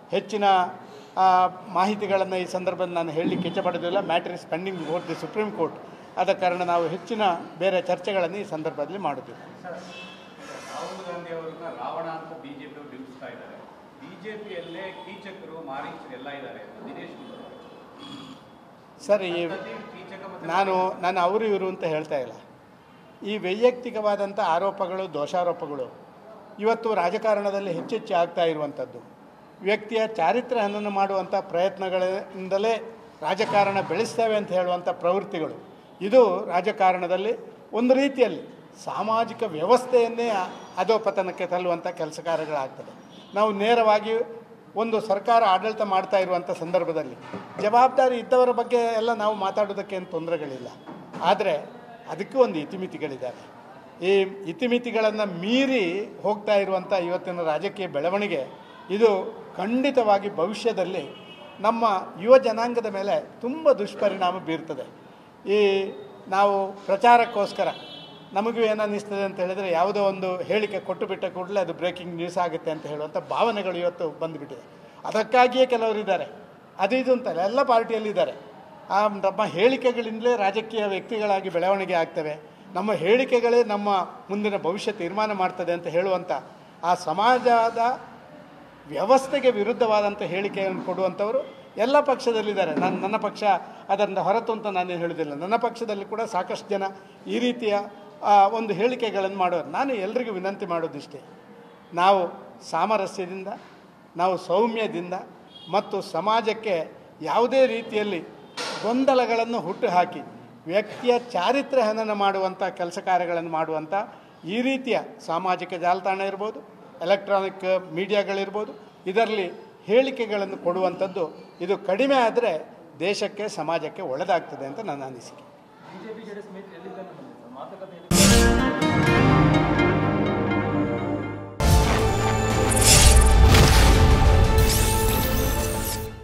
ಹೆಚ್ಚಿನ ಆ, ಮಾಹಿತಿಗಳನ್ನು ಈ ಸಂದರ್ಭದಲ್ಲಿ ನಾನು ಹೇಳಲಿಕ್ಕೆ ಇಚ್ಛಪಡೋದಿಲ್ಲ matter is pending before the supreme court ಆದ ಕಾರಣ ನಾವು ಹೆಚ್ಚಿನ ಬೇರೆ ಚರ್ಚೆಗಳನ್ನು ಈ ಸಂದರ್ಭದಲ್ಲಿ ಮಾಡುತ್ತಿಲ್ಲ ರಾಹುಲ್ ಗಾಂಧಿ ಅವರನ್ನ ರಾವಣ ಅಂತ ಬಿಜೆಪಿ ಅವರು ಬಿಂಬಿಸ್ತಾ ಇದ್ದಾರೆ ಬಿಜೆಪಿಯಲ್ಲೇ ಕೀಚಕರು ಮಾರೀಚರು ಎಲ್ಲ ಇದ್ದಾರೆ ಅಂತ ದಿನೇಶ್ ಗುಂಡೂರಾವ್. ಸರ್ ಈ ಪ್ರತಿ ಕೀಚಕ ಮತ್ತೆ ನಾನು ನಾನು ಅವರು ಇವರು ಅಂತ ಹೇಳ್ತಾ ಇಲ್ಲ ಈ ವೈಯಕ್ತಿಕವಾದಂಥ ಆರೋಪಗಳು ದೋಷಾರೋಪಗಳು ಇವತ್ತು ರಾಜಕಾರಣದಲ್ಲಿ ಹೆಚ್ಚೆಚ್ಚು ಆಗ್ತಾ ಇರುವಂಥದ್ದು ವ್ಯಕ್ತಿಯ ಚಾರಿತ್ರ್ಯ ಹನನ ಮಾಡುವಂಥ ಪ್ರಯತ್ನಗಳಿಂದಲೇ ರಾಜಕಾರಣ ಬೆಳೆಸ್ತೇವೆ ಅಂತ ಹೇಳುವಂಥ ಪ್ರವೃತ್ತಿಗಳು ಇದು ರಾಜಕಾರಣದಲ್ಲಿ ಒಂದು ರೀತಿಯಲ್ಲಿ ಸಾಮಾಜಿಕ ವ್ಯವಸ್ಥೆಯನ್ನೇ ಅ- ಅಧೋಪತನಕ್ಕೆ ತಳ್ಳುವಂಥ ಕೆಲಸ ಕಾರ್ಯಗಳಾಗ್ತದೆ ನಾವು ನೇರವಾಗಿ ಒಂದು ಸರ್ಕಾರ ಆಡಳಿತ ಮಾಡ್ತಾ ಇರುವಂಥ ಸಂದರ್ಭದಲ್ಲಿ ಜವಾಬ್ದಾರಿ ಇದ್ದವರ ಬಗ್ಗೆ ಎಲ್ಲ ನಾವು ಮಾತಾಡೋದಕ್ಕೆ ಏನು ತೊಂದರೆಗಳಿಲ್ಲ ಆದರೆ ಅದಕ್ಕೂ ಒಂದು ಇತಿಮಿತಿಗಳಿದ್ದಾವೆ ಈ ಇತಿಮಿತಿಗಳನ್ನು ಮೀರಿ ಹೋಗ್ತಾ ಇರುವಂಥ ಇವತ್ತಿನ ರಾಜಕೀಯ ಬೆಳವಣಿಗೆ ಇದು ಖಂಡಿತವಾಗಿ ಭವಿಷ್ಯದಲ್ಲಿ ನಮ್ಮ ಯುವ ಜನಾಂಗದ ಮೇಲೆ ತುಂಬ ದುಷ್ಪರಿಣಾಮ ಬೀರ್ತದೆ ಈ ನಾವು ಪ್ರಚಾರಕ್ಕೋಸ್ಕರ ನಮಗೂ ಏನನ್ನಿಸ್ತದೆ ಅಂತ ಹೇಳಿದರೆ ಯಾವುದೋ ಒಂದು ಹೇಳಿಕೆ ಕೊಟ್ಟು ಬಿಟ್ಟ ಕೂಡಲೇ ಅದು ಬ್ರೇಕಿಂಗ್ ನ್ಯೂಸ್ ಆಗುತ್ತೆ ಅಂತ ಹೇಳುವಂಥ ಭಾವನೆಗಳು ಇವತ್ತು ಬಂದುಬಿಟ್ಟಿದೆ ಅದಕ್ಕಾಗಿಯೇ ಕೆಲವರು ಇದ್ದಾರೆ ಅದು ಇದು ಅಂತಲ್ಲ ಎಲ್ಲ ಪಾರ್ಟಿಯಲ್ಲಿದ್ದಾರೆ ಆ ನಮ್ಮ ಹೇಳಿಕೆಗಳಿಂದಲೇ ರಾಜಕೀಯ ವ್ಯಕ್ತಿಗಳಾಗಿ ಬೆಳವಣಿಗೆ ಆಗ್ತವೆ ನಮ್ಮ ಹೇಳಿಕೆಗಳೇ ನಮ್ಮ ಮುಂದಿನ ಭವಿಷ್ಯ ತೀರ್ಮಾನ ಮಾಡ್ತದೆ ಅಂತ ಹೇಳುವಂಥ ಆ ಸಮಾಜದ ವ್ಯವಸ್ಥೆಗೆ ವಿರುದ್ಧವಾದಂಥ ಹೇಳಿಕೆಯನ್ನು ಕೊಡುವಂಥವರು ಎಲ್ಲ ಪಕ್ಷದಲ್ಲಿದ್ದಾರೆ ನಾನು ನನ್ನ ಪಕ್ಷ ಅದರಿಂದ ಹೊರತು ಅಂತ ನಾನೇನು ಹೇಳೋದಿಲ್ಲ ನನ್ನ ಪಕ್ಷದಲ್ಲಿ ಕೂಡ ಸಾಕಷ್ಟು ಜನ ಈ ರೀತಿಯ ಆ, ಒಂದು ಹೇಳಿಕೆಗಳನ್ನು ಮಾಡೋರು ನಾನು ಎಲ್ರಿಗೂ ವಿನಂತಿ ಮಾಡೋದಿಷ್ಟೇ ನಾವು ಸಾಮರಸ್ಯದಿಂದ ನಾವು ಸೌಮ್ಯದಿಂದ ಮತ್ತು ಸಮಾಜಕ್ಕೆ ಯಾವುದೇ ರೀತಿಯಲ್ಲಿ ಗೊಂದಲಗಳನ್ನು ಹುಟ್ಟುಹಾಕಿ ವ್ಯಕ್ತಿಯ ಚಾರಿತ್ರ್ಯ ಹನನ ಮಾಡುವಂಥ ಕೆಲಸ ಕಾರ್ಯಗಳನ್ನು ಮಾಡುವಂಥ ಈ ರೀತಿಯ ಸಾಮಾಜಿಕ ಜಾಲತಾಣ ಇರ್ಬೋದು ಎಲೆಕ್ಟ್ರಾನಿಕ್ ಮೀಡಿಯಾಗಳಿರ್ಬೋದು ಇದರಲ್ಲಿ ಹೇಳಿಕೆಗಳನ್ನು ಕೊಡುವಂಥದ್ದು ಇದು ಕಡಿಮೆ ಆದರೆ ದೇಶಕ್ಕೆ ಸಮಾಜಕ್ಕೆ ಒಳ್ಳೆಯದಾಗ್ತದೆ ಅಂತ ನನ್ನ ಅನಿಸಿಕೆ ಬಿಜೆಪಿ ಜೆಡಿಎಸ್ ಮೈತ್ರಿ ಎಲ್ಲಿಂದ ಬಂದಿದೆ ಸರ್ ಮಾತುಕತೆ